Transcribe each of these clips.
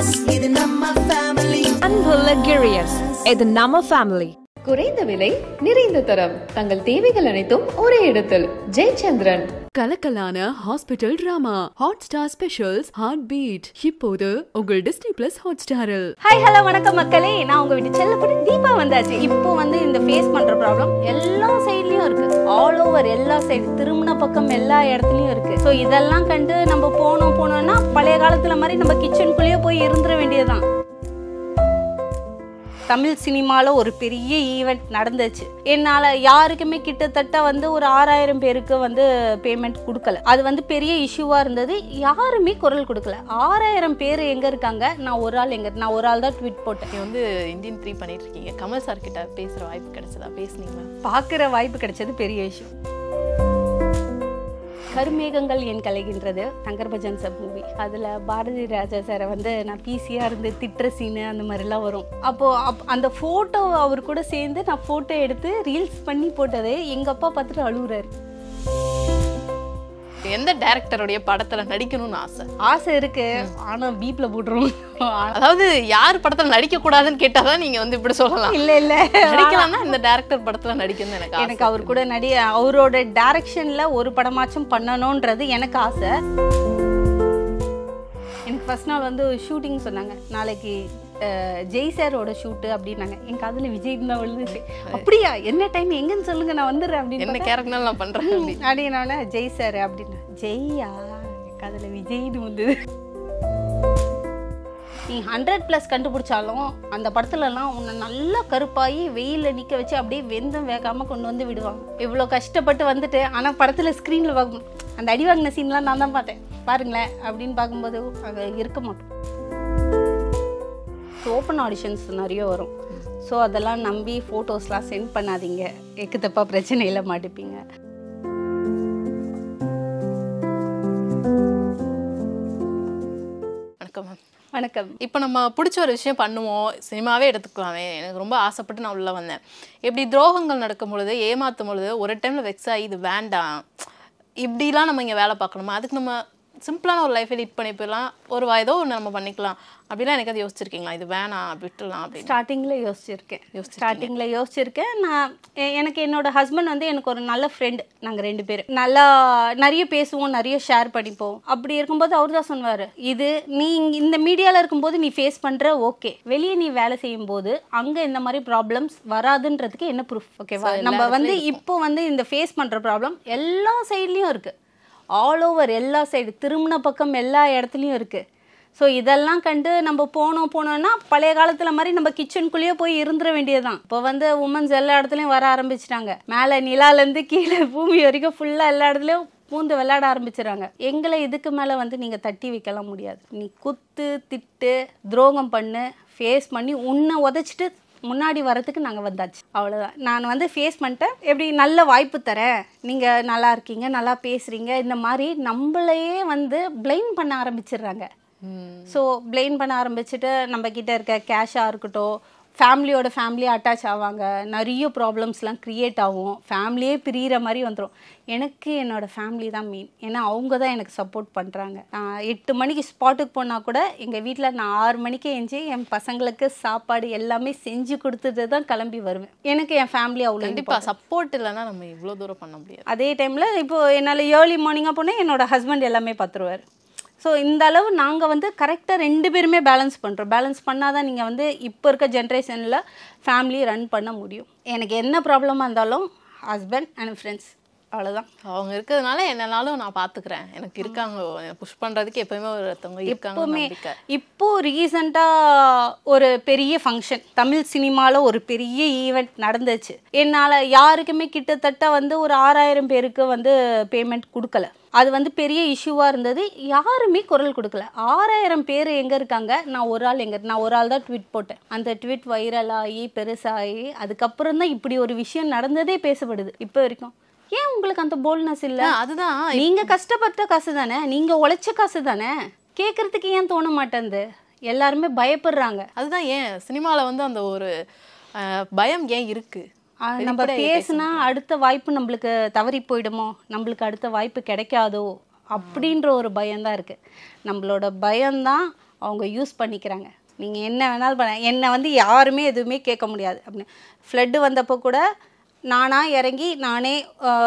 இது நம்ம ஃபேமிலி அன்புள்ள கிரியஸ் இது நம்ம ஃபேமிலி குறைந்த விலை நிறைந்த தரம் தங்கள் தேவைகள் அனைத்தும் ஒரே இடத்தில் ஜெயச்சந்திரன் கலக்கலான hospital drama hotstar specials heartbeat இப்போது உங்கள் டிஸ்னி பிளஸ் ஹாட் ஸ்டாரில் ஹாய் ஹலோ வணக்கம் மக்களே நான் உங்க வீட்டு செல்லப்பட்டு தீபா வந்தாச்சு இப்போ வந்து இந்த ஃபேஸ் பண்ற ப்ராப்ளம் எல்லா சைட்லயும் இருக்கு ஆல் ஓவர் எல்லா சைடு திரும்பின பக்கம் எல்லா இடத்துலயும் இருக்கு ஸோ இதெல்லாம் கண்டு நம்ம போனோம் போனோம்னா பழைய காலத்துல மாதிரி நம்ம கிச்சனுக்குள்ளேயே போய் இருந்துட வேண்டியதுதான் தமிழ் சினிமாவில் ஒரு பெரிய ஈவெண்ட் நடந்துச்சு என்னால் யாருக்குமே கிட்டத்தட்ட வந்து ஒரு ஆறாயிரம் பேருக்கு வந்து பேமெண்ட் கொடுக்கல அது வந்து பெரிய இஷ்யூவாக இருந்தது யாருமே குரல் கொடுக்கல ஆறாயிரம் பேர் எங்கே இருக்காங்க நான் ஒரு ஆள் எங்கே நான் ஒரு ஆள் தான் ட்வீட் போட்டேன் நீங்க வந்து இந்தியன் த்ரீ பண்ணிட்டு இருக்கீங்க கமல் சார் கிட்ட பேசுற வாய்ப்பு கிடைச்சதா பேசுனீங்களா பார்க்குற வாய்ப்பு கிடைச்சது பெரிய விஷயம் கருமேகங்கள் என் கலைகின்றது சங்கர் பஜன் சார் மூவி அதில் பாரதி ராஜா சாரை வந்து நான் பிசியாக இருந்து திட்டுற சீனு அந்த மாதிரிலாம் வரும் அப்போது அப் அந்த ஃபோட்டோ அவர் கூட சேர்ந்து நான் ஃபோட்டோ எடுத்து ரீல்ஸ் பண்ணி போட்டது எங்கள் அப்பா பார்த்துட்டு அழுகுறாரு எந்த டைரக்டருடைய படத்துல நடிக்கணும்னு ஆசை ஆசை இருக்கு ஆனால் பீப்பில் போட்டுரும் அதாவது யார் படத்துல நடிக்க கூடாதுன்னு கேட்டாதான் நீங்க வந்து இப்படி சொல்லலாம் இல்லை இல்லை நடிக்கலாம்னா இந்த டைரக்டர் படத்துல நடிக்கணும்னு எனக்கு ஆசை. எனக்கு அவர் கூட நடி அவரோட டைரக்ஷன்ல ஒரு படமாச்சும் பண்ணணுன்றது எனக்கு ஆசை எனக்கு ஃபர்ஸ்ட் நாள் வந்து ஷூட்டிங் சொன்னாங்க நாளைக்கு அஹ், ஜெய் சாரோட ஷூட்டு அப்படின்னாங்க என் காதுல விஜய் தான் விழுந்துச்சு அப்படியா என்ன டைம் எங்கன்னு சொல்லுங்க நான் வந்துடுறேன் அப்படின்னு என்ன கேரக்டர் நான் பண்றேன் அப்படி அப்படின்னா ஜெய் சார் அப்படின்னு ஜெய்யா என் காதுல விஜய்னு வந்தது நீ ஹண்ட்ரட் ப்ளஸ் கண்டுபிடிச்சாலும் அந்த படத்துலலாம் உன்னை நல்லா கருப்பாகி வெயிலில் நிற்க வச்சு அப்படியே வெந்தம் வேகாமல் கொண்டு வந்து விடுவாங்க இவ்வளோ கஷ்டப்பட்டு வந்துட்டு ஆனால் படத்தில் ஸ்க்ரீனில் பார்க்கும் அந்த அடி வாங்கின சீன்லாம் நான் தான் பார்த்தேன் பாருங்களேன் அப்படின்னு பார்க்கும்போது அங்கே இருக்க மாட்டோம் ஸோ ஓப்பன் ஆடிஷன்ஸ் நிறைய வரும் ஸோ அதெல்லாம் நம்பி ஃபோட்டோஸ்லாம் சென்ட் பண்ணாதீங்க எக்கு தப்பா பிரச்சனையில் மாட்டிப்பீங்க வணக்கம் மேம் வணக்கம் இப்போ நம்ம பிடிச்ச ஒரு விஷயம் பண்ணுவோம் சினிமாவே எடுத்துக்கலாமே எனக்கு ரொம்ப ஆசைப்பட்டு நான் உள்ள வந்தேன் இப்படி துரோகங்கள் நடக்கும் பொழுது ஏமாத்தும் பொழுது ஒரு டைம்ல வெக்ஸ் ஆகி இது வேண்டாம் இப்படிலாம் நம்ம இங்கே வேலை பார்க்கணுமா அதுக்கு நம்ம சிம்பிளான ஒரு லைஃபை லீட் பண்ணி போயிடலாம் ஒரு வா- ஏதோ ஒன்று நம்ம பண்ணிக்கலாம் அப்படிலாம் எனக்கு அது யோசிச்சிருக்கீங்களா இது வேணாம் விட்டுலாம் அப்படின்னு ஸ்டார்டிங்கில் யோசிச்சிருக்கேன் ஸ்டார்டிங்கில் யோசிச்சிருக்கேன் நான் எ- எனக்கு என்னோட ஹஸ்பண்ட் வந்து எனக்கு ஒரு நல்ல ஃப்ரெண்ட் நாங்கள் ரெண்டு பேரும் நல்லா நிறைய பேசுவோம் நிறைய ஷேர் பண்ணிப்போம் அப்படி இருக்கும்போது அவர் தான் சொன்னார் இது நீ இங்க இந்த மீடியாவில் இருக்கும்போது நீ ஃபேஸ் பண்ணுற ஓகே வெளியே நீ வேலை செய்யும் போது அங்கே இந்த மாதிரி ப்ராப்ளம்ஸ் வராதுன்றதுக்கு என்ன ப்ரூஃப் ஓகேவா நம்ம வந்து இப்போ வந்து இந்த ஃபேஸ் பண்ணுற ப்ராப்ளம் எல்லா சைட்லேயும் இருக்குது ஆல் ஓவர் எல்லா சைடு திரும்பின பக்கம் எல்லா இடத்துலையும் இருக்குது ஸோ இதெல்லாம் கண்டு நம்ம போனோம் போனோம்னா பழைய காலத்தில் மாதிரி நம்ம கிச்சனுக்குள்ளேயே போய் இருந்துட வேண்டியதுதான் இப்போ வந்து உமன்ஸ் எல்லா இடத்துலையும் வர ஆரம்பிச்சிட்டாங்க மேலே நிலாலேருந்து கீழே பூமி வரைக்கும் ஃபுல்லாக எல்லா இடத்துலையும் பூந்து விளையாட ஆரம்பிச்சிடுறாங்க எங்களை இதுக்கு மேலே வந்து நீங்கள் தட்டி வைக்கலாம் முடியாது நீ குத்து திட்டு துரோகம் பண்ணு ஃபேஸ் பண்ணி உன்னை உதைச்சிட்டு முன்னாடி வரதுக்கு நாங்கள் வந்தாச்சு அவ்வளோதான் நான் வந்து ஃபேஸ் பண்ணிட்டேன் எப்படி நல்ல வாய்ப்பு தரேன் நீங்கள் நல்லா இருக்கீங்க நல்லா பேசுகிறீங்க இந்த மாதிரி நம்மளையே வந்து பிளைம் பண்ண ஆரம்பிச்சிடுறாங்க ஸோ பிளைம் பண்ண ஆரம்பிச்சுட்டு நம்ம கிட்ட இருக்க கேஷாக இருக்கட்டும் ஃபேமிலியோட ஃபேமிலி அட்டாச் ஆவாங்க நிறைய ப்ராப்ளம்ஸ்லாம் க்ரியேட் ஆகும் ஃபேமிலியே பிரியிற மாதிரி வந்துடும் எனக்கு என்னோட ஃபேமிலி தான் மெயின் ஏன்னா அவங்க தான் எனக்கு சப்போர்ட் பண்ணுறாங்க நான் எட்டு மணிக்கு ஸ்பாட்டுக்கு போனால் கூட எங்கள் வீட்டில் நான் ஆறு மணிக்கு எஞ்சி என் பசங்களுக்கு சாப்பாடு எல்லாமே செஞ்சு கொடுத்துட்டு தான் கிளம்பி வருவேன் எனக்கு என் ஃபேமிலி அவ்வளோ கண்டிப்பா சப்போர்ட் இல்லைன்னா நம்ம இவ்வளோ தூரம் பண்ண முடியாது அதே டைமில் இப்போ என்னால் ஏர்லி மார்னிங்காக போனால் என்னோட ஹஸ்பண்ட் எல்லாமே பார்த்துருவார் ஸோ இந்த அளவு நாங்கள் வந்து கரெக்டாக ரெண்டு பேருமே பேலன்ஸ் பண்ணுறோம் பேலன்ஸ் பண்ணால் தான் நீங்கள் வந்து இப்போ இருக்க ஜென்ரேஷனில் ஃபேமிலி ரன் பண்ண முடியும் எனக்கு என்ன ப்ராப்ளமாக இருந்தாலும் ஹஸ்பண்ட் அண்ட் ஃப்ரெண்ட்ஸ் அவ்வளோதான் அவங்க இருக்கிறதுனால என்னனாலும் நான் பாத்துக்கிறேன் எனக்கு இருக்காங்க புஷ் பண்றதுக்கு எப்பவுமே ஒருத்தவங்க இருக்காங்க எப்பவுமே நம்பிக்கை இப்போ ரீசெண்டாக ஒரு பெரிய ஃபங்க்ஷன் தமிழ் சினிமாவில் ஒரு பெரிய ஈவெண்ட் நடந்துச்சு என்னால் யாருக்குமே கிட்டத்தட்ட வந்து ஒரு ஆறாயிரம் பேருக்கு வந்து பேமெண்ட் கொடுக்கல அது வந்து பெரிய இஷ்யூவாக இருந்தது யாருமே குரல் கொடுக்கல ஆறாயிரம் பேர் எங்கே இருக்காங்க நான் ஒரு ஆள் எங்கே நான் ஒரு ஆள் தான் ட்வீட் போட்டேன் அந்த ட்வீட் வைரல் ஆகி பெருசாகி அதுக்கப்புறம் தான் இப்படி ஒரு விஷயம் நடந்ததே பேசப்படுது இப்போ வரைக்கும் ஏன் உங்களுக்கு அந்த போல்னஸ் இல்லை ஆ, அதுதான் நீங்க கஷ்டப்பட்ட காசு தானே நீங்க உழைச்ச காசு தானே கேட்கறதுக்கு ஏன் தோண மாட்டேங்குது எல்லாருமே பயப்படுறாங்க அதுதான் ஏன் சினிமால வந்து அந்த ஒரு அஹ், பயம் ஏன் இருக்கு ஆ, நம்ம வெளிப்படையா பேசுனா அடுத்த வாய்ப்பு நம்மளுக்கு தவறி போயிடுமோ நம்மளுக்கு அடுத்த வாய்ப்பு கிடைக்காதோ அப்படின்ற ஒரு பயம்தான் இருக்கு நம்மளோட பயம்தான் அவங்க யூஸ் பண்ணிக்கிறாங்க நீங்கள் என்ன வேணாலும் பண்ண என்னை வந்து யாருமே எதுவுமே கேட்க முடியாது அப்படின்னு ஃப்ளட்டு வந்தப்போ கூட நானாக இறங்கி நானே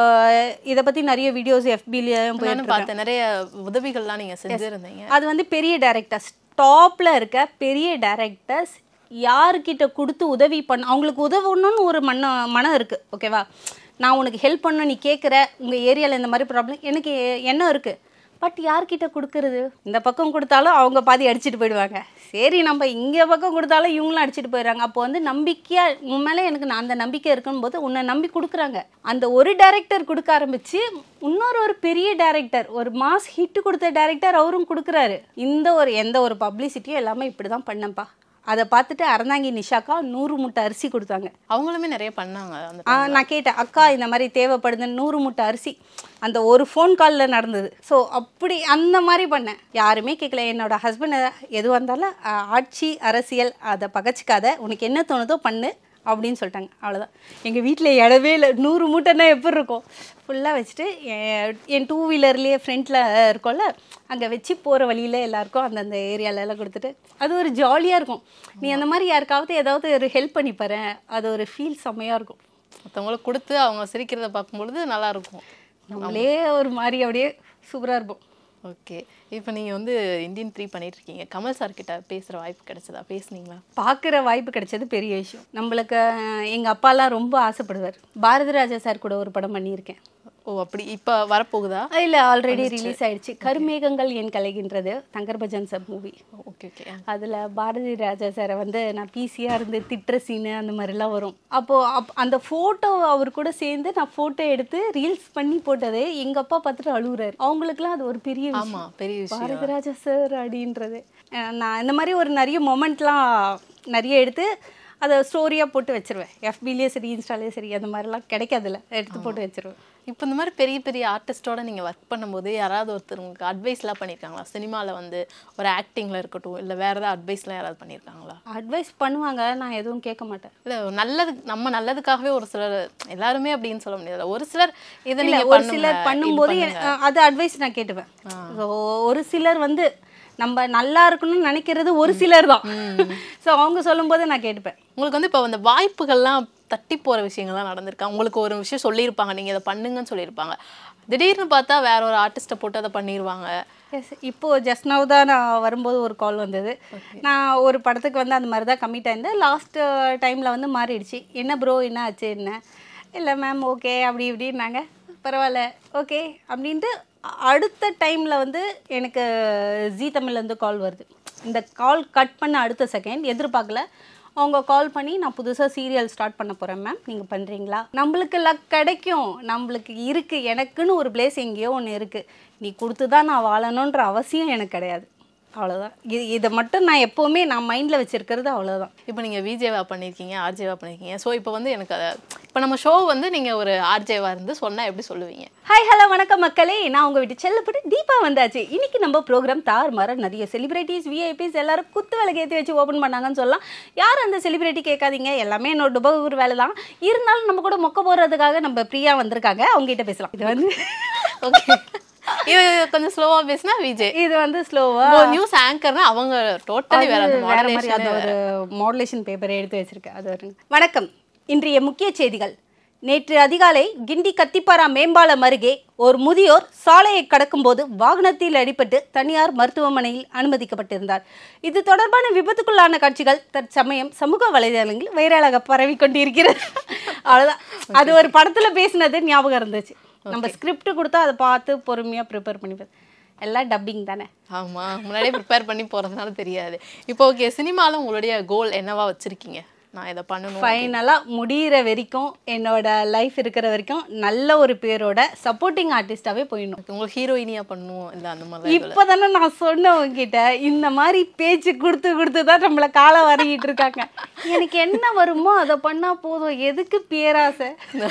இதை பற்றி நிறைய வீடியோஸ் எஃபிலையும் நானும் பார்த்தேன் நிறைய உதவிகள்லாம் நீங்க செஞ்சிருந்தீங்க அது வந்து பெரிய டேரக்டர்ஸ் டாப்ல இருக்க பெரிய டேரக்டர்ஸ் யார்கிட்ட கொடுத்து உதவி பண்ண அவங்களுக்கு உதவணும்னு ஒரு மன மனம் இருக்குது ஓகேவா நான் உனக்கு ஹெல்ப் பண்ண நீ கேட்குற உங்கள் ஏரியாவில் இந்த மாதிரி ப்ராப்ளம் எனக்கு எண்ணம் இருக்குது பட் யார்கிட்ட கொடுக்கறது இந்த பக்கம் கொடுத்தாலும் அவங்க பாதி அடிச்சிட்டு போயிடுவாங்க சரி நம்ம இங்கே பக்கம் கொடுத்தாலும் இவங்களும் அடிச்சிட்டு போயிடுறாங்க அப்போ வந்து நம்பிக்கையாக உன் மேலே எனக்கு நான் அந்த நம்பிக்கை இருக்குன்னு போது உன்னை நம்பி கொடுக்குறாங்க அந்த ஒரு டைரக்டர் கொடுக்க ஆரம்பிச்சு இன்னொரு ஒரு பெரிய டைரக்டர் ஒரு மாஸ் ஹிட் கொடுத்த டைரக்டர் அவரும் கொடுக்குறாரு இந்த ஒரு எந்த ஒரு பப்ளிசிட்டியும் எல்லாமே இப்படி தான் பண்ணேன்ப்பா அதை பார்த்துட்டு அறந்தாங்கி நிஷாக்கா நூறு முட்டை அரிசி கொடுத்தாங்க அவங்களுமே நிறைய பண்ணாங்க அந்த ஆ நான் கேட்டேன் அக்கா இந்த மாதிரி தேவைப்படுதுன்னு நூறு மூட்டை அரிசி அந்த ஒரு ஃபோன் காலில் நடந்தது ஸோ அப்படி அந்த மாதிரி பண்ணேன் யாருமே கேட்கல என்னோட ஹஸ்பண்ட் எது வந்தாலும் ஆ, ஆட்சி அரசியல் அதை பகச்சிக்காத உனக்கு என்ன தோணுதோ பண்ணு அப்படின்னு சொல்லிட்டாங்க அவ்வளோதான் எங்கள் வீட்டில் இடவே இல்லை நூறு மூட்டைன்னா எப்படி இருக்கும் ஃபுல்லாக வச்சுட்டு என் என் டூ வீலர்லேயே ஃப்ரண்ட்டில் இருக்கோம்ல அங்கே வச்சு போகிற வழியில் எல்லாருக்கும் அந்தந்த ஏரியால எல்லாம் கொடுத்துட்டு அது ஒரு ஜாலியாக இருக்கும் நீ அந்த மாதிரி யாருக்காவது ஏதாவது ஒரு ஹெல்ப் பண்ணி பாரு அது ஒரு ஃபீல் செம்மையாக இருக்கும் மற்றவங்களுக்கு கொடுத்து அவங்க சிரிக்கிறத பார்க்கும்பொழுது நல்லா இருக்கும் நம்மளே ஒரு மாதிரி அப்படியே சூப்பராக இருப்போம் ஓகே இப்போ நீங்க வந்து இந்தியன் த்ரீ பண்ணிட்டு இருக்கீங்க கமல் சார் கிட்ட பேசுற வாய்ப்பு கிடைச்சதா பேசுனீங்களா பார்க்குற வாய்ப்பு கிடைச்சது பெரிய விஷயம் நம்மளுக்கு எங்கள் அப்பாலாம் ரொம்ப ஆசைப்படுவார் பாரதி ராஜா சார் கூட ஒரு படம் பண்ணியிருக்கேன் ஓ அப்படி இப்போ வரப்போகுதா இல்லை ஆல்ரெடி ரிலீஸ் ஆயிடுச்சு கருமேகங்கள் என் கலைகின்றது Thangar Bachan sir movie okay okay அதில் பாரதி ராஜா சாரை வந்து நான் பிசியாக இருந்து திட்டுற சீனு அந்த மாதிரிலாம் வரும் அப்போது அப் அந்த ஃபோட்டோ அவர் கூட சேர்ந்து நான் ஃபோட்டோ எடுத்து ரீல்ஸ் பண்ணி போட்டது எங்கள் அப்பா பார்த்துட்டு அழுகுறாரு அவங்களுக்குலாம் அது ஒரு பெரிய விஷயம் ஆமா பெரிய விஷயம் பாரதி ராஜா சார் அப்படின்றது அஹ் நான் இந்த மாதிரி ஒரு நிறைய மொமெண்ட்லாம் நிறைய எடுத்து அதை ஸ்டோரியாக போட்டு வச்சிருவேன் எஃபிலேயே சரி இன்ஸ்டாலேயே சரி அந்த மாதிரிலாம் கிடைக்காதுல்ல எடுத்து போட்டு வச்சிருவேன் இப்போ இந்த மாதிரி பெரிய பெரிய ஆர்டிஸ்டோட நீங்க ஒர்க் பண்ணும்போது யாராவது ஒருத்தர் உங்களுக்கு அட்வைஸ்லாம் பண்ணியிருக்காங்களா சினிமால வந்து ஒரு ஆக்டிங்ல இருக்கட்டும் இல்லை வேற ஏதாவது அட்வைஸ்லாம் யாராவது பண்ணியிருக்காங்களா அட்வைஸ் பண்ணுவாங்க நான் எதுவும் கேட்க மாட்டேன் இல்லை நல்லது நம்ம நல்லதுக்காகவே ஒரு சிலர் எல்லாருமே அப்படின்னு சொல்ல முடியாது ஒரு சிலர் இதை இல்ல, நீங்க ஒரு பண்ணுங்க, சிலர் இது பண்ணும்போது பண்ணுங்க. எ- அது அட்வைஸ் நான் கேட்டுப்பேன் So, ஒரு சிலர் வந்து நம்ம நல்லா இருக்கணும்னு நினைக்கிறது ஒரு சிலர் தான் ஸோ அவங்க சொல்லும்போது நான் கேட்டுப்பேன் உங்களுக்கு வந்து இப்போ அந்த வாய்ப்புகள்லாம் தட்டி போற விஷயங்கள்லாம் நடந்திருக்கா உங்களுக்கு ஒரு விஷயம் சொல்லியிருப்பாங்க நீங்க இதை பண்ணுங்கன்னு சொல்லியிருப்பாங்க திடீர்னு பார்த்தா வேற ஒரு ஆர்டிஸ்ட்டை போட்டு அதை பண்ணிடுவாங்க எஸ் இப்போ ஜஸ்ட் நவ் தான் நான் வரும்போது ஒரு கால் வந்தது நான் ஒரு படத்துக்கு வந்து அந்த மாதிரி தான் கம்மிட் ஆயிருந்தேன் லாஸ்ட் டைமில் வந்து மாறிடுச்சு என்ன ப்ரோ என்ன ஆச்சு என்ன இல்லை மேம் ஓகே அப்படி இப்படின்னாங்க பரவாயில்ல ஓகே அப்படின்ட்டு அ- அடுத்த டைமில் வந்து எனக்கு ஜீ தமிழ்லேருந்து கால் வருது இந்த கால் கட் பண்ண அடுத்த செகண்ட் எதிர்பார்க்கல அவங்க கால் பண்ணி நான் புதுசாக சீரியல் ஸ்டார்ட் பண்ண போகிறேன் மேம் நீங்கள் பண்ணுறீங்களா நம்மளுக்கு லக் கிடைக்கும் நம்மளுக்கு இருக்குது எனக்குன்னு ஒரு பிளேஸ் எங்கேயோ ஒன்று இருக்குது நீ கொடுத்து தான் நான் வாழணுன்ற அவசியம் எனக்கு கிடையாது அவ்வளோதான் இது இதை மட்டும் நான் எப்போவுமே நான் மைண்டில் வச்சுருக்கிறது அவ்வளோதான் இப்போ நீங்க விஜேவா பண்ணியிருக்கீங்க ஆர்ஜேவா பண்ணியிருக்கீங்க ஸோ இப்போ வந்து எனக்கு அதை இப்போ நம்ம ஷோ வந்து நீங்க ஒரு ஆர்ஜேவா இருந்து சொன்னா எப்படி சொல்லுவீங்க ஹாய் ஹலோ வணக்கம் மக்களே நான் உங்கள் வீட்டு செல்லப்பட்டு தீபா வந்தாச்சு இன்னைக்கு நம்ம ப்ரோக்ராம் தார் மாற நிறைய செலிபிரிட்டிஸ் விஐபிஸ் எல்லாரும் குத்து விளக்கு ஏற்றி வச்சு ஓப்பன் பண்ணாங்கன்னு சொல்லலாம் யார் அந்த செலிபிரிட்டி கேட்காதீங்க எல்லாமே என்னோட டுபகூர் வேலை தான் இருந்தாலும் நம்ம கூட மொக்க போடுறதுக்காக நம்ம பிரியா வந்திருக்காங்க அவங்க கிட்ட பேசலாம் இது வந்து ஓகே இது கொஞ்சம் ஸ்லோவா பேசினா விஜய் இது வந்து ஸ்லோவா நியூஸ் ஆங்கர்னா அவங்க டோட்டலி வேற அந்த வேற மாதிரி அந்த மாடலேஷன் ஒரு மாடுலேஷன் பேப்பரை எடுத்து வச்சிருக்கேன் அது ஒரு வணக்கம் இன்றைய முக்கிய செய்திகள் நேற்று அதிகாலை கிண்டி கத்திப்பாரா மேம்பாலம் அருகே ஒரு முதியோர் சாலையை கடக்கும்போது வாகனத்தில் அடிபட்டு தனியார் மருத்துவமனையில் அனுமதிக்கப்பட்டிருந்தார் இது தொடர்பான விபத்துக்குள்ளான காட்சிகள் தற்சமயம் சமூக வலைதளங்களில் வைரலாக பரவி கொண்டிருக்கிறது அவ்வளோதான் அது ஒரு படத்துல பேசினது ஞாபகம் இருந்துச்சு நம்ம ஸ்கிரிப்ட் கொடுத்தா அதை பார்த்து பொறுமையா ப்ரிப்பேர் பண்ணிப்பது எல்லாம் டப்பிங் தானே ஆமா முன்னாடியே ப்ரிப்பேர் பண்ணி போறதுனால தெரியாது இப்போ ஓகே சினிமால உங்களுடைய கோல் என்னவா வச்சிருக்கீங்க நான் இதை பண்ணணும் ஃபைனலாக முடியிற வரைக்கும் என்னோட லைஃப் இருக்கிற வரைக்கும் நல்ல ஒரு பேரோட சப்போர்ட்டிங் ஆர்டிஸ்டாவே போயிடணும் உங்களுக்கு ஹீரோயினியா பண்ணணும் இல்ல அந்த மாதிரி இப்போதானே நான் சொன்னேன் உங்ககிட்ட இந்த மாதிரி பேச்சு கொடுத்து கொடுத்து தான் நம்மளை காலை வரைகிட்டு இருக்காங்க எனக்கு என்ன வருமோ அதை பண்ணா போதும் எதுக்கு பேராசை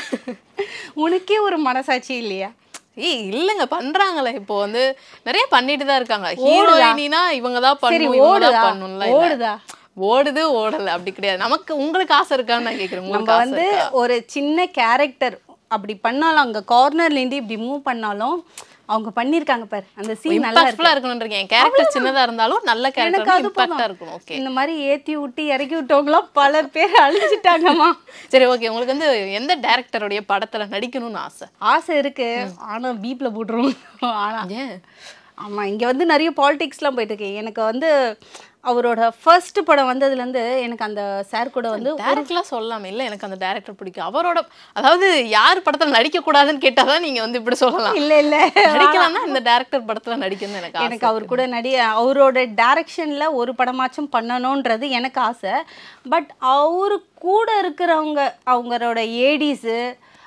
உனக்கே ஒரு மனசாட்சி இல்லையா ஏய் இல்லங்க பண்றாங்களே இப்போ வந்து நிறைய பண்ணிட்டு தான் இருக்காங்க ஹீரோயினா இவங்க தான் சரி பண்ணணும் இவங்க ஓடுதா தான் பண்ணணும்ல இல்ல. ஓடுதா ஓடுது ஓடல அப்படி கிடையாது நமக்கு உங்களுக்கு ஆசை இருக்கான்னு நான் கேக்குறேன் உங்களுக்கு நம்ம ஆசை வந்து இருக்கா? ஒரு சின்ன கேரக்டர் அப்படி பண்ணாலும் அங்கே கார்னர்லேருந்து இப்படி மூவ் பண்ணாலும் அவங்க பண்ணிருக்காங்க பாரு அந்த சீன் நல்லா இம்பாக்ட்ஃபுல்லா இருக்கு இருக்கணும்ன்றீங்க என் கேரக்டர் சின்னதா இருந்தாலும் நல்ல எனக்கு கேரக்டர் அது இம்பாக்டா போதும். இருக்கணும் ஓகே இந்த மாதிரி ஏத்தி விட்டு இறக்கி விட்டவங்களாம் பல பேர் அழிச்சிட்டாங்கம்மா சரி ஓகே உங்களுக்கு வந்து எந்த டேரக்டருடைய படத்துல நடிக்கணும்னு ஆசை ஆசை இருக்கு ஆனா பீப்ல போட்டுருவோம் ஆனா ஏன் ஆமா இங்க வந்து நிறைய பாலிடிக்ஸ்லாம் போயிட்டு இருக்கு எனக்கு வந்து அவரோட ஃபர்ஸ்ட் படம் வந்ததுலேருந்து எனக்கு அந்த சார் கூட வந்து டேரக்டர்லாம் சொல்லலாமே இல்ல எனக்கு அந்த டேரக்டர் பிடிக்கும் அவரோட அதாவது யார் படத்துல நடிக்க கூடாதுன்னு கேட்டாதான் நீங்க வந்து இப்படி சொல்லலாம் இல்ல இல்ல நடிக்கலாம்னா இந்த டேரக்டர் படத்துல நடிக்கணும்னு எனக்கு ஆசை. எனக்கு அவர் கூட நடி அவரோட டைரக்ஷன்ல ஒரு படமாச்சும் பண்ணணுன்றது எனக்கு ஆசை பட் அவரு கூட இருக்கிறவங்க அவங்களோட ஏடிஸு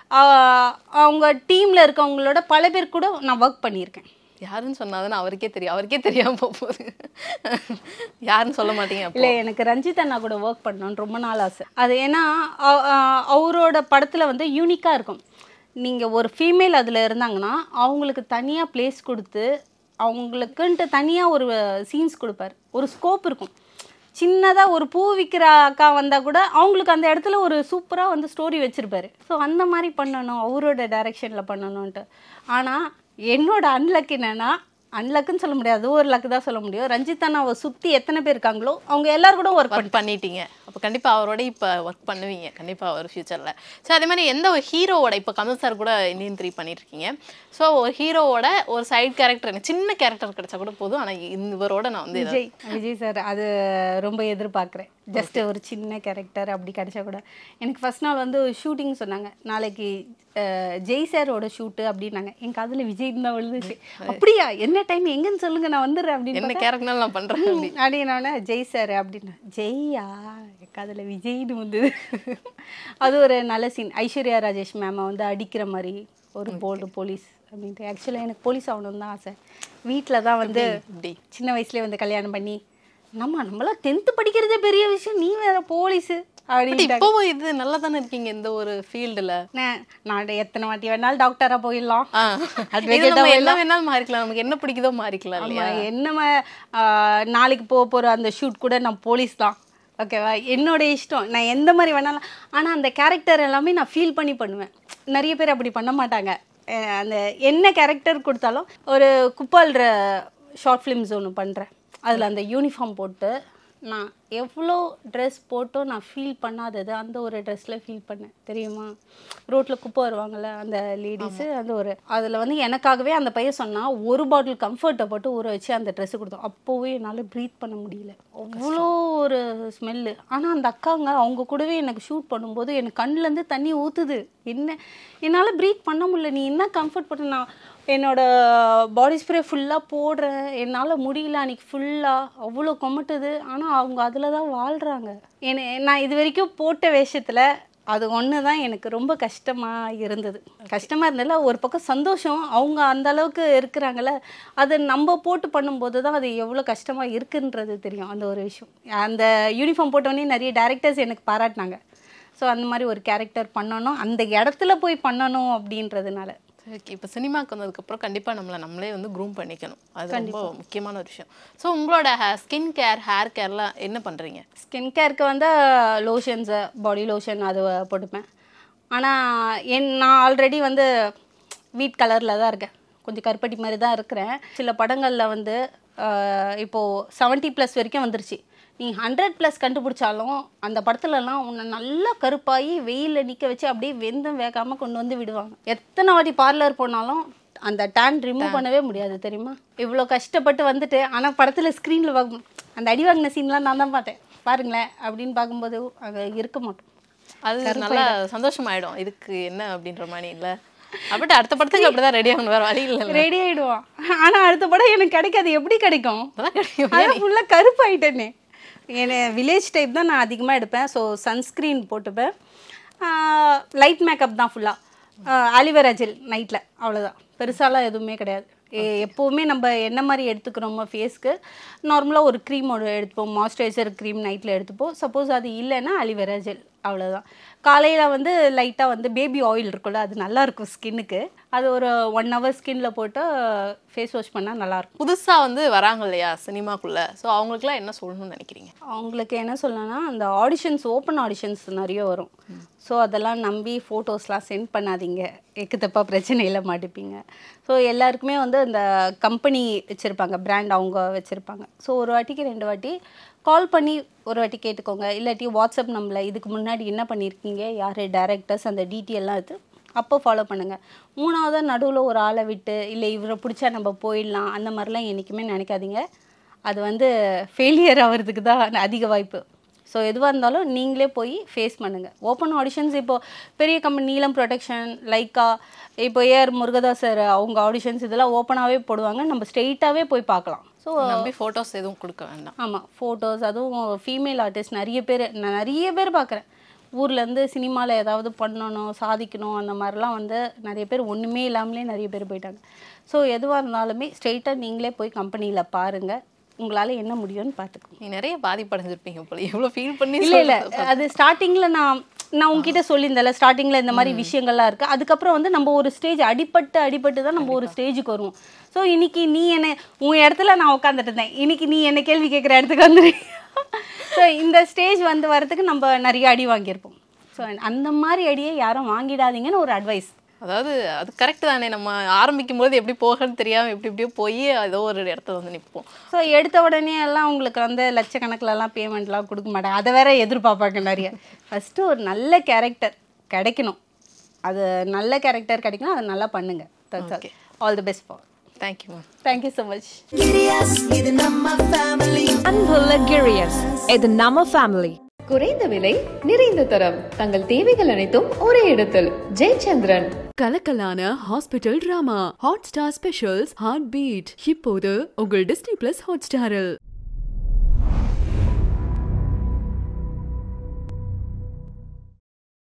அவங்க டீம்ல இருக்கவங்களோட பல பேர் கூட நான் ஒர்க் பண்ணியிருக்கேன் யாருன்னு சொன்னாதான் அவருக்கே தெரியும் அவருக்கே தெரியாம போக போகுது யாருன்னு சொல்ல மாட்டீங்க அப்போ. இல்லை எனக்கு ரஞ்சித் அண்ணா கூட ஒர்க் பண்ணணும்னு ரொம்ப நாள் ஆசை அது ஏன்னா அ- அ- அவரோட படத்தில் வந்து யூனிக்காக இருக்கும் நீங்கள் ஒரு ஃபீமேல் அதில் இருந்தாங்கன்னா அவங்களுக்கு தனியாக ப்ளேஸ் கொடுத்து அவங்களுக்குன்ட்டு தனியாக ஒரு சீன்ஸ் கொடுப்பார் ஒரு ஸ்கோப் இருக்கும் சின்னதாக ஒரு பூ விற்கிற அக்கா வந்தால் கூட அவங்களுக்கு அந்த இடத்துல ஒரு சூப்பராக வந்து ஸ்டோரி வச்சுருப்பாரு ஸோ அந்த மாதிரி பண்ணணும் அவரோட டைரெக்ஷனில் பண்ணணுன்ட்டு ஆனால் என்னோட அன்லக் என்னன்னா அன்லக்குன்னு சொல்ல முடியாது ஒரு லக்கு தான் சொல்ல முடியும் ரஞ்சித் அண்ணாவை சுற்றி எத்தனை பேர் இருக்காங்களோ அவங்க எல்லாரும் கூட ஒர்க் ஒர்க் பண்ணிட்டீங்க அப்போ கண்டிப்பா அவரோட இப்ப ஒர்க் பண்ணுவீங்க கண்டிப்பா அவர் ஃபியூச்சர்ல ஸோ அதே மாதிரி எந்த ஒரு ஹீரோவோட இப்போ கமல் சார் கூட இந்தியன் த்ரீ பண்ணிட்டு இருக்கீங்க ஸோ ஒரு ஹீரோவோட ஒரு சைடு கேரக்டர் எனக்கு சின்ன கேரக்டர் கிடைச்சா கூட போதும் ஆனா இவரோட நான் வந்து ஏதாவது- விஜய் விஜய் சார் அது ரொம்ப எதிர்பார்க்குறேன் ஜஸ்ட் ஒரு சின்ன கேரக்டர் அப்படி கிடைச்சா கூட எனக்கு ஃபர்ஸ்ட் நாள் வந்து ஷூட்டிங் சொன்னாங்க நாளைக்கு அஹ், ஜெய் சாரோட ஷூட்டு அப்படின்னாங்க என் காதுல விஜய் தான் விழுந்துச்சு அப்படியா என்ன டைம் எங்கன்னு சொல்லுங்க நான் வந்துடுறேன் அப்படின்னு என்ன பார்த்தா, கேரக்டர்னாலும் நான் பண்றேன் அப்படி அப்படின்னோடனே ஜெய் சார் அப்படின்னா ஜெய்யா என் காதுல விஜய்னு வந்தது அது ஒரு நல்ல சீன் ஐஸ்வர்யா ராஜேஷ் மேமை வந்து அடிக்கிற மாதிரி ஒரு போல்டு போலீஸ் அப்படின்ட்டு ஆக்சுவலாக எனக்கு போலீஸ் ஆகணும்னு தான் ஆசை வீட்டில் தான் வந்து இப்படி சின்ன வயசுலேயே வந்து கல்யாணம் பண்ணி நம்ம நம்மளாம் டென்த்து படிக்கிறதே பெரிய விஷயம் நீ வேற போலீஸு பட் அப்படின்ட்டு இப்போ இது நல்லா தானே இருக்கீங்க இந்த ஒரு ஃபீல்டுல நான் நான் எத்தனை வாட்டி வேணாலும் டாக்டராக போயிடலாம் இது நம்ம என்ன வேணாலும் மாறிக்கலாம் நமக்கு என்ன பிடிக்குதோ மாறிக்கலாம் ஆமா இல்லையா என்னம ஆ, நாளைக்கு போக போற அந்த ஷூட் கூட நான் போலீஸ் தான் ஓகேவா என்னோட இஷ்டம் நான் எந்த மாதிரி வேணாலும் ஆனா அந்த கேரக்டர் எல்லாமே நான் ஃபீல் பண்ணி பண்ணுவேன் நிறைய பேர் அப்படி பண்ண மாட்டாங்க அஹ் அந்த என்ன கேரக்டர் கொடுத்தாலும் ஒரு குப்பால்ற ஷார்ட் ஃபிலிம்ஸ் ஒன்று பண்ணுறேன் அதில் அந்த யூனிஃபார்ம் போட்டு நான் எவ்வளோ ட்ரெஸ் போட்டோ நான் ஃபீல் பண்ணாதது அந்த ஒரு ட்ரெஸ்ஸில் ஃபீல் பண்ணேன் தெரியுமா ரோட்டில் குப்பை வருவாங்கள்ல அந்த லேடிஸு அந்த ஒரு அதில் வந்து எனக்காகவே அந்த பையன் சொன்னால் ஒரு பாட்டில் கம்ஃபர்ட்டை போட்டு ஊற வச்சு அந்த ட்ரெஸ்ஸு கொடுத்தோம் அப்போவே என்னால் ப்ரீத் பண்ண முடியல அவ்வளோ ஒரு ஸ்மெல்லு ஆனால் அந்த அக்காங்க அவங்க கூடவே எனக்கு ஷூட் பண்ணும்போது எனக்கு கண்ணுலேருந்து தண்ணி ஊற்றுது என்ன என்னால் ப்ரீத் பண்ண முடியல நீ என்ன கம்ஃபர்ட் பண்ண நான் என்னோட பாடி ஸ்ப்ரே ஃபுல்லாக போடுறேன் என்னால் முடியல அன்றைக்கி ஃபுல்லாக அவ்வளோ கொமட்டுது ஆனால் அவங்க அதில் தான் வாழ்கிறாங்க என்ன நான் இது வரைக்கும் போட்ட வேஷத்தில் அது ஒன்று தான் எனக்கு ரொம்ப கஷ்டமாக இருந்தது கஷ்டமாக இருந்ததில்ல ஒரு பக்கம் சந்தோஷம் அவங்க அந்த அளவுக்கு இருக்கிறாங்கல்ல அதை நம்ம போட்டு பண்ணும்போது தான் அது எவ்வளோ கஷ்டமாக இருக்குன்றது தெரியும் அந்த ஒரு விஷயம் அந்த யூனிஃபார்ம் போட்டோடனே நிறைய டேரக்டர்ஸ் எனக்கு பாராட்டினாங்க ஸோ அந்த மாதிரி ஒரு கேரக்டர் பண்ணணும் அந்த இடத்துல போய் பண்ணணும் அப்படின்றதுனால ஓகே இப்போ சினிமாக்கு வந்ததுக்கப்புறம் கண்டிப்பாக நம்மளை நம்மளே வந்து க்ரூம் பண்ணிக்கணும் அது ரொம்ப முக்கியமான ஒரு விஷயம் ஸோ உங்களோட ஸ்கின் கேர் ஹேர் கேர்லாம் என்ன பண்ணுறீங்க ஸ்கின் கேருக்கு வந்து லோஷன்ஸு பாடி லோஷன் அது போட்டுப்பேன் ஆனால் என் நான் ஆல்ரெடி வந்து வீட் கலரில் தான் இருக்கேன் கொஞ்சம் கருப்பட்டி மாதிரி தான் இருக்கிறேன் சில படங்களில் வந்து ஆஹ், இப்போது செவன்ட்டி ப்ளஸ் வரைக்கும் வந்துருச்சு நீ ஹண்ட்ரட் ப்ளஸ் கண்டுபிடிச்சாலும் அந்த படத்துலலாம் உன்னை நல்லா கருப்பாகி வெயிலில் நிற்க வச்சு அப்படியே வெந்தம் வேகாமல் கொண்டு வந்து விடுவாங்க எத்தனை வாட்டி பார்லர் போனாலும் அந்த டேன் ரிமூவ் பண்ணவே முடியாது தெரியுமா இவ்வளோ கஷ்டப்பட்டு வந்துட்டு ஆனால் படத்தில் ஸ்க்ரீனில் பார்க்கும் அந்த அடி வாங்கின சீன்லாம் நான் தான் பார்த்தேன் பாருங்களேன் அப்படின்னு பார்க்கும்போது அங்கே இருக்க மாட்டோம் அது நல்லா சந்தோஷமாயிடும் இதுக்கு என்ன அப்படின்ற மாதிரி இல்லை அப்படி அடுத்த படத்துக்கு அப்படிதான் ரெடி ஆகணும் வேற வழி இல்லை ரெடி ஆயிடுவான் ஆனால் அடுத்த படம் எனக்கு கிடைக்காது எப்படி கிடைக்கும் அதான் கிடைக்கும் அதான் ஃபுல்லாக கருப்பாயிட்டேனே என்ன வில்லேஜ் டைப் தான் நான் அதிகமாக எடுப்பேன் ஸோ சன்ஸ்க்ரீன் போட்டுப்பேன் லைட் மேக்கப் தான் ஃபுல்லாக ஆலிவேரா ஜெல் நைட்டில் அவ்வளோதான் பெருசாலாம் எதுவுமே கிடையாது எ- எப்போவுமே நம்ம என்ன மாதிரி எடுத்துக்கிறோமோ ஃபேஸ்க்கு நார்மலாக ஒரு க்ரீம் ஒரு எடுத்துப்போம் மாய்ஸ்சரைசர் க்ரீம் நைட்டில் எடுத்துப்போம் சப்போஸ் அது இல்லைன்னா அலிவேரா ஜெல் அவ்வளோதான் காலையில் வந்து லைட்டாக வந்து பேபி ஆயில் இருக்கும்ல அது நல்லா இருக்கும் ஸ்கின்னுக்கு அது ஒரு ஒன் ஹவர் ஸ்கின்ல போட்டு ஃபேஸ் வாஷ் பண்ணால் நல்லாயிருக்கும் புதுசா வந்து வராங்க இல்லையா சினிமாக்குள்ள ஸோ அவங்களுக்குலாம் என்ன சொல்லணும்னு நினைக்கிறீங்க அவங்களுக்கு என்ன சொல்லலாம்னா அந்த ஆடிஷன்ஸ் ஓப்பன் ஆடிஷன்ஸ் நிறைய வரும் ஸோ அதெல்லாம் நம்பி ஃபோட்டோஸ்லாம் சென்ட் பண்ணாதீங்க எக்கு தப்பா பிரச்சனையில் மாட்டிப்பீங்க ஸோ எல்லாருக்குமே வந்து அந்த கம்பெனி வச்சுருப்பாங்க பிராண்ட் அவங்க வச்சுருப்பாங்க ஸோ ஒரு வாட்டிக்கு ரெண்டு வாட்டி கால் பண்ணி ஒரு வாட்டி கேட்டுக்கோங்க இல்லாட்டி வாட்ஸ்அப் நம்மள இதுக்கு முன்னாடி என்ன பண்ணியிருக்கீங்க யார் டேரக்டர்ஸ் அந்த டீட்டெயிலாம் எடுத்து அப்போ ஃபாலோ பண்ணுங்கள் மூணாவதாக நடுவில் ஒரு ஆளை விட்டு இல்லை இவரை பிடிச்சா நம்ம போயிடலாம் அந்த மாதிரிலாம் என்றைக்குமே நினைக்காதீங்க அது வந்து ஃபெயிலியர் ஆகிறதுக்கு தான் அதிக வாய்ப்பு ஸோ எதுவாக இருந்தாலும் நீங்களே போய் ஃபேஸ் பண்ணுங்கள் ஓப்பன் ஆடிஷன்ஸ் இப்போ பெரிய கம்பெனி நீலம் ப்ரொடெக்ஷன் லைக்கா இப்போ ஏஆர் முருகதாஸ் சார் அவங்க ஆடிஷன்ஸ் இதெல்லாம் ஓப்பனாகவே போடுவாங்க நம்ம ஸ்ட்ரெயிட்டாகவே போய் பார்க்கலாம் ஸோ நம்பி ஃபோட்டோஸ் எதுவும் கொடுக்க வேண்டாம் ஆமாம் ஃபோட்டோஸ் அதுவும் ஃபீமேல் ஆர்டிஸ்ட் நிறைய பேர் நான் நிறைய பேர் பார்க்குறேன் ஊர்லேருந்து சினிமாவில் ஏதாவது பண்ணணும் சாதிக்கணும் அந்த மாதிரிலாம் வந்து நிறைய பேர் ஒன்றுமே இல்லாமலே நிறைய பேர் போயிட்டாங்க ஸோ எதுவாக இருந்தாலுமே ஸ்ட்ரெயிட்டாக நீங்களே போய் கம்பெனியில் பாருங்கள் உங்களால் என்ன முடியும்னு பார்த்துக்கோங்க நீ நிறைய பாதிப்படைஞ்சிருப்பீங்க போல எவ்வளோ ஃபீல் பண்ணி இல்லை இல்லை அது ஸ்டார்டிங்கில் நான் நான் உங்ககிட்ட சொல்லியிருந்தேன்ல ஸ்டார்டிங்கில் இந்த மாதிரி விஷயங்கள்லாம் இருக்குது அதுக்கப்புறம் வந்து நம்ம ஒரு ஸ்டேஜ் அடிபட்டு அடிபட்டு தான் நம்ம ஒரு ஸ்டேஜுக்கு வருவோம் ஸோ இன்னைக்கு நீ என்ன உன் இடத்துல நான் உட்காந்துட்டு இருந்தேன் இன்னைக்கு நீ என்ன கேள்வி கேட்குற இடத்துக்கு வந்துடு ஸோ இந்த ஸ்டேஜ் வந்து வரதுக்கு நம்ம நிறைய அடி வாங்கியிருப்போம் ஸோ அந்த மாதிரி அடியை யாரும் வாங்கிடாதீங்கன்னு ஒரு அட்வைஸ் அதாவது அது கரெக்ட் தானே நம்ம ஆரம்பிக்கும் போது எப்படி போகன்னு தெரியாம எப்படி எப்படியோ போய் ஏதோ ஒரு இடத்துல வந்து நிற்போம் ஸோ எடுத்த உடனே எல்லாம் உங்களுக்கு வந்து லட்சக்கணக்கிலலாம் பேமெண்ட்லாம் கொடுக்க மாட்டாங்க அதை வேற எதிர்பார்ப்பாங்க நிறைய ஃபஸ்ட்டு ஒரு நல்ல கேரக்டர் கிடைக்கணும் அது நல்ல கேரக்டர் கிடைக்கணும் அதை நல்லா பண்ணுங்க Okay. All the best for thank you ma'am thank you so much Girias, இது நம்ம family. அன்புள்ள கிரியஸ் இது நம்ம ஃபேமிலி குறைந்த விலை நிறைந்த தரம் தங்கள் தேவைகள் அனைத்தும் ஒரே இடத்தில் ஜெயச்சந்திரன் கலக்கலான hospital drama hotstar specials heartbeat இப்போது உங்கள் டிஸ்னி பிளஸ் ஹாட் ஸ்டாரில்